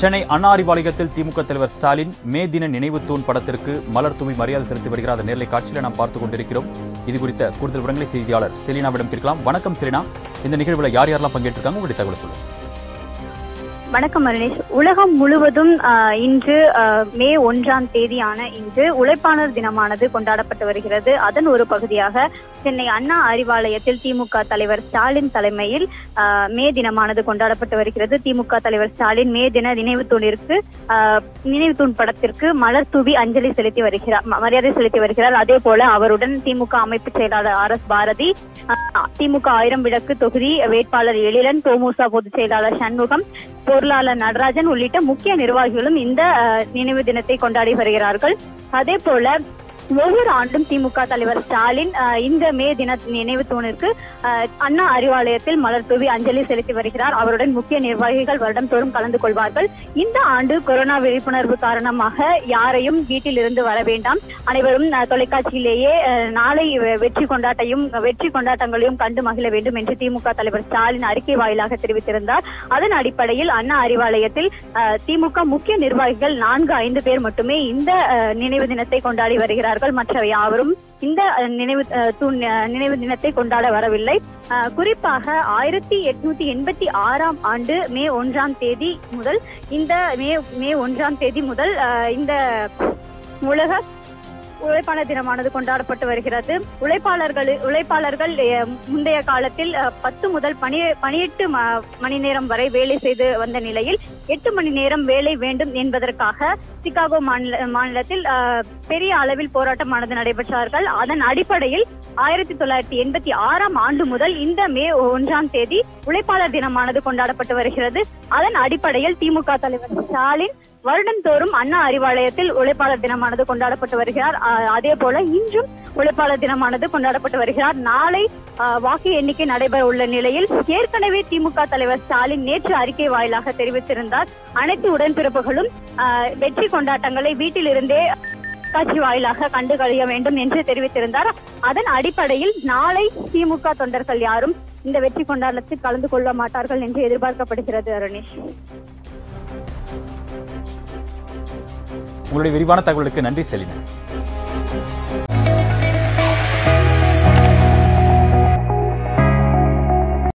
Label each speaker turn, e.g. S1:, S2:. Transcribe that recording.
S1: சென்னை அண்ணா அறிவாலயத்தில் திமுக தலைவர் ஸ்டாலின் மே தின நினைவு தூண் படத்திற்கு மலர் தூவி மரியாதை செலுத்தி வருகிறார் அந்த நேரலை காட்சியில் நாம் பார்த்துக் கொண்டிருக்கிறோம் இது குறித்த கூடுதல் விவரங்களை செய்தியாளர் செலினாவிடம் கேட்கலாம் வணக்கம் செலினா இந்த நிகழ்வில் யார் யாரெல்லாம் பங்கேற்றிருக்காங்க உங்களுடைய தகவலை சொல்லுங்க
S2: வணக்கம் அருணேஷ் உலகம் முழுவதும் ஆஹ், இன்று ஆஹ், மே ஒன்றாம் தேதியான இன்று உழைப்பாளர் தினமானது கொண்டாடப்பட்டு வருகிறது அதன் ஒரு பகுதியாக சென்னை அண்ணா அறிவாலயத்தில் திமுக தலைவர் ஸ்டாலின் தலைமையில் ஆஹ், மே தினமானது கொண்டாடப்பட்டு வருகிறது திமுக தலைவர் ஸ்டாலின் மே தின நினைவு தூணிற்கு ஆஹ், நினைவு தூண் படத்திற்கு மலர் தூவி அஞ்சலி செலுத்தி வருகிறார் ம- மரியாதை செலுத்தி வருகிறார் அதே போல அவருடன் திமுக அமைப்பு செயலாளர் ஆர் எஸ் பாரதி ஆஹ், திமுக ஆயிரம் விளக்கு தொகுதி வேட்பாளர் எழிலன் தோமுசா பொதுச் செயலாளர் சண்முகம் பொருளாளர் நடராஜன் உள்ளிட்ட முக்கிய நிர்வாகிகளும் இந்த அஹ், நினைவு தினத்தை கொண்டாடி வருகிறார்கள் அதே போல ஒவ்வொரு ஆண்டும் திமுக தலைவர் ஸ்டாலின் அஹ், இந்த மே தின நினைவு தூணிற்கு அஹ், அண்ணா அறிவாலயத்தில் மலர் தூவி அஞ்சலி செலுத்தி வருகிறார் அவருடன் முக்கிய நிர்வாகிகள் வருடந்தோறும் கலந்து கொள்வார்கள் இந்த ஆண்டு கொரோனா விழிப்புணர்வு காரணமாக யாரையும் வீட்டில் இருந்து வர வேண்டாம் அனைவரும் அஹ், தொலைக்காட்சியிலேயே அஹ், நாளை வெ- வெற்றி கொண்டாட்டையும் வெற்றி கொண்டாட்டங்களையும் கண்டு மகிழ வேண்டும் என்று திமுக தலைவர் ஸ்டாலின் அறிக்கை வாயிலாக தெரிவித்திருந்தார் அதன் அடிப்படையில் அண்ணா அறிவாலயத்தில் அஹ், திமுக முக்கிய நிர்வாகிகள் நான்கு ஐந்து பேர் மட்டுமே இந்த அஹ், நினைவு தினத்தை கொண்டாடி வருகிறார்கள் மற்ற யாவரும் இந்த அஹ், நினைவு அஹ், தூண் அஹ், நினைவு தினத்தை கொண்டாட வரவில்லை அஹ், குறிப்பாக ஆயிரத்தி எட்நூத்தி எண்பத்தி ஆறாம் ஆண்டு மே ஒன்றாம் தேதி முதல் இந்த மே மே ஒன்றாம் தேதி முதல் அஹ், இந்த உலக உழைப்பாளர் தினமானது கொண்டாடப்பட்டு வருகிறது உழைப்பாளர்கள் உழைப்பாளர்கள் அஹ், முந்தைய காலத்தில் அஹ், பத்து முதல் பனி பனியெட்டு ம- மணி நேரம் வரை வேலை செய்து வந்த நிலையில் எட்டு மணி நேரம் வேலை வேண்டும் என்பதற்காக சிகாகோ மாநில மாநிலத்தில் அஹ், பெரிய அளவில் போராட்டமானது நடைபெற்றார்கள் அதன் அடிப்படையில் ஆயிரத்தி தொள்ளாயிரத்தி எண்பத்தி ஆறாம் ஆண்டு முதல் இந்த மே ஒன்றாம் தேதி உழைப்பாளர் தினமானது கொண்டாடப்பட்டு வருகிறது அதன் அடிப்படையில் திமுக தலைவர் ஸ்டாலின் வருடந்தோறும் அண்ணா அறிவாலயத்தில் உழைப்பாளர் தினமானது கொண்டாடப்பட்டு வருகிறார் அஹ், அதே போல இன்றும் உழைப்பாளர் தினமானது கொண்டாடப்பட்டு வருகிறார் நாளை அஹ், வாக்கு எண்ணிக்கை நடைபெற உள்ள நிலையில் ஏற்கனவே திமுக தலைவர் ஸ்டாலின் நேற்று அறிக்கை வாயிலாக தெரிவித்திருந்தார் அனைத்து உடன்பிறப்புகளும் அஹ், வெற்றி கொண்டாட்டங்களை வீட்டிலிருந்தே காட்சி வாயிலாக கண்டு கழிய வேண்டும் என்று தெரிவித்திருந்தார் அதன் அடிப்படையில் நாளை திமுக தொண்டர்கள் யாரும் இந்த வெற்றி கொண்டாட்டத்தில் கலந்து கொள்ள மாட்டார்கள் என்று எதிர்பார்க்கப்படுகிறது அருணேஷ்
S1: உங்களுடைய விரிவான தகவலுக்கு நன்றி செலினா